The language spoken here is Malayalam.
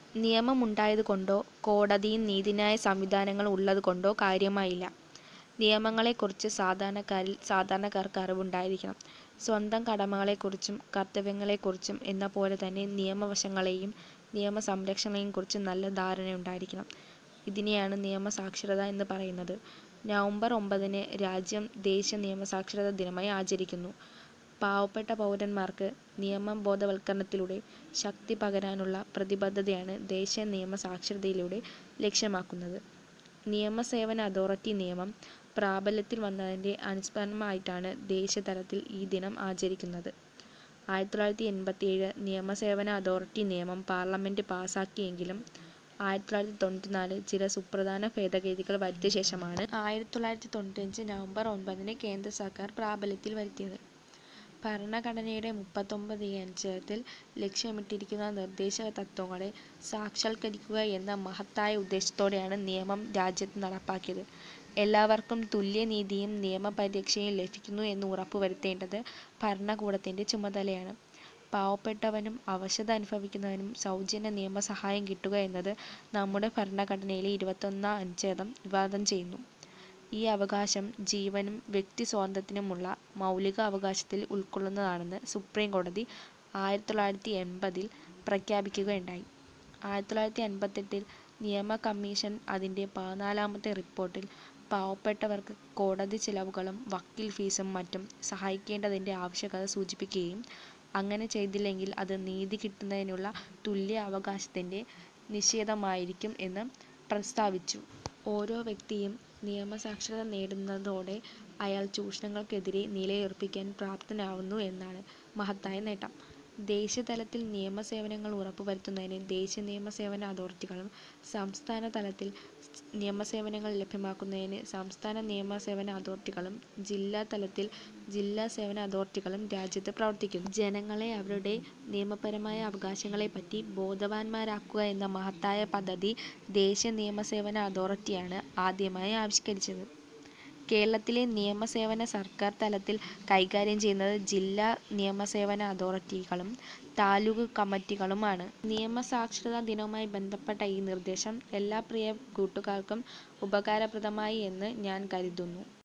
നിയമമുണ്ടായതുകൊണ്ടോ കോടതിയും നീതിന്യായ സംവിധാനങ്ങളും ഉള്ളതുകൊണ്ടോ കാര്യമായില്ല. നിയമങ്ങളെക്കുറിച്ച് സാധാരണക്കാരിൽ സാധാരണക്കാർക്ക് അറിവുണ്ടായിരിക്കണം. സ്വന്തം കടമകളെക്കുറിച്ചും കർത്തവ്യങ്ങളെക്കുറിച്ചും എന്നപോലെതന്നെ നിയമവശങ്ങളെയും നിയമസംരക്ഷണങ്ങളെയും കുറിച്ചും നല്ല ധാരണയുണ്ടായിരിക്കണം. ഇതിനെയാണ് നിയമസാക്ഷരത എന്ന് പറയുന്നത്. നവംബർ ഒമ്പതിന് രാജ്യം ദേശീയ നിയമസാക്ഷരതാ ദിനമായി ആചരിക്കുന്നു. പാവപ്പെട്ട പൗരന്മാർക്ക് നിയമബോധവൽക്കരണത്തിലൂടെ ശക്തി പകരാനുള്ള പ്രതിബദ്ധതയാണ് ദേശീയ നിയമസാക്ഷരതയിലൂടെ ലക്ഷ്യമാക്കുന്നത്. നിയമസേവന അതോറിറ്റി നിയമം പ്രാബല്യത്തിൽ വന്നതിന്റെ അനുസ്മരണമായിട്ടാണ് ദേശീയതലത്തിൽ ഈ ദിനം ആചരിക്കുന്നത്. ആയിരത്തിത്തൊള്ളായിരത്തി എൺപത്തിയേഴ് നിയമസേവന അതോറിറ്റി നിയമം പാർലമെന്റ് പാസാക്കിയെങ്കിലും ആയിരത്തിത്തൊള്ളായിരത്തി തൊണ്ണൂറ്റിനാലിൽ ചില സുപ്രധാന ഭേദഗതികൾ വരുത്തിയ ശേഷമാണ് ആയിരത്തിത്തൊള്ളായിരത്തി തൊണ്ണൂറ്റിയഞ്ച് നവംബർ ഒൻപതിന് കേന്ദ്ര സർക്കാർ പ്രാബല്യത്തിൽ വരുത്തിയത്. ഭരണഘടനയുടെ മുപ്പത്തൊമ്പത് എ അനുച്ഛേദത്തിൽ ലക്ഷ്യമിട്ടിരിക്കുന്ന നിർദ്ദേശകതത്ത്വങ്ങളെ സാക്ഷാൽക്കരിക്കുക എന്ന മഹത്തായ ഉദ്ദേശ്യത്തോടെയാണ് നിയമം രാജ്യത്ത് നടപ്പാക്കിയത്. എല്ലാവർക്കും തുല്യനീതിയും നിയമപരിരക്ഷയും ലഭിക്കുന്നു എന്ന് ഉറപ്പുവരുത്തേണ്ടത് ഭരണകൂടത്തിന്റെ ചുമതലയാണ്. പാവപ്പെട്ടവനും അവശത അനുഭവിക്കുന്നവനും സൗജന്യ നിയമസഹായം കിട്ടുക എന്നത് നമ്മുടെ ഭരണഘടനയിലെ ഇരുപത്തൊന്നാം അനുച്ഛേദം വിഭാവനം ചെയ്യുന്നു. ഈ അവകാശം ജീവനും വ്യക്തിസ്വാതന്ത്ര്യത്തിനുമുള്ള മൗലിക അവകാശത്തിൽ ഉൾക്കൊള്ളുന്നതാണെന്ന് സുപ്രീം കോടതി ആയിരത്തിത്തൊള്ളായിരത്തി എൺപതിൽ പ്രഖ്യാപിക്കുകയുണ്ടായി. ആയിരത്തിത്തൊള്ളായിരത്തി അൻപത്തെട്ടിൽ നിയമ കമ്മീഷൻ അതിന്റെ പതിനാലാമത്തെ റിപ്പോർട്ടിൽ പാവപ്പെട്ടവർക്ക് കോടതിച്ചെലവുകളും വക്കീൽ ഫീസും മറ്റും സഹിക്കേണ്ടതിന്റെ ആവശ്യകത സൂചിപ്പിക്കുകയും അങ്ങനെ ചെയ്തില്ലെങ്കിൽ അത് നീതി കിട്ടുന്നതിനുള്ള തുല്യ അവകാശത്തിന്റെ നിഷേധമായിരിക്കും എന്ന് പ്രസ്താവിച്ചു. ഓരോ വ്യക്തിയും നിയമസാക്ഷരത നേടുന്നതോടെ അയാൾ ചൂഷണങ്ങൾക്കെതിരെ നിലയുറപ്പിക്കാൻ പ്രാപ്തനാവുന്നു എന്നതാണ് മഹത്തായ നേട്ടം. ദേശീയതലത്തിൽ നിയമസേവനങ്ങൾ ഉറപ്പുവരുത്തുന്നതിന് ദേശീയ നിയമസേവന അതോറിറ്റികളും സംസ്ഥാനതലത്തിൽ നിയമസേവനങ്ങൾ ലഭ്യമാക്കുന്നതിന് സംസ്ഥാന നിയമസേവന അതോറിറ്റികളും ജില്ലാതലത്തിൽ ജില്ലാ സേവന അതോറിറ്റികളും രാജ്യത്ത് പ്രവർത്തിക്കുന്നു. ജനങ്ങളെ അവരുടെ നിയമപരമായ അവകാശങ്ങളെപ്പറ്റി ബോധവാന്മാരാക്കുക എന്ന മഹത്തായ പദ്ധതി ദേശീയ നിയമസേവന അതോറിറ്റിയാണ് ആദ്യമായി ആവിഷ്കരിച്ചത്. കേരളത്തിലെ നിയമസേവനം സർക്കാർ തലത്തിൽ കൈകാര്യം ചെയ്യുന്നത് ജില്ലാ നിയമസേവന അതോറിറ്റികളും താലൂക്ക് കമ്മിറ്റികളും ആണ്. നിയമസാക്ഷരതാ ദിനവുമായി ബന്ധപ്പെട്ട ഈ നിർദ്ദേശം എല്ലാ പ്രിയ കൂട്ടുകാർക്കും ഉപകാരപ്രദമായി എന്ന് ഞാൻ കരുതുന്നു.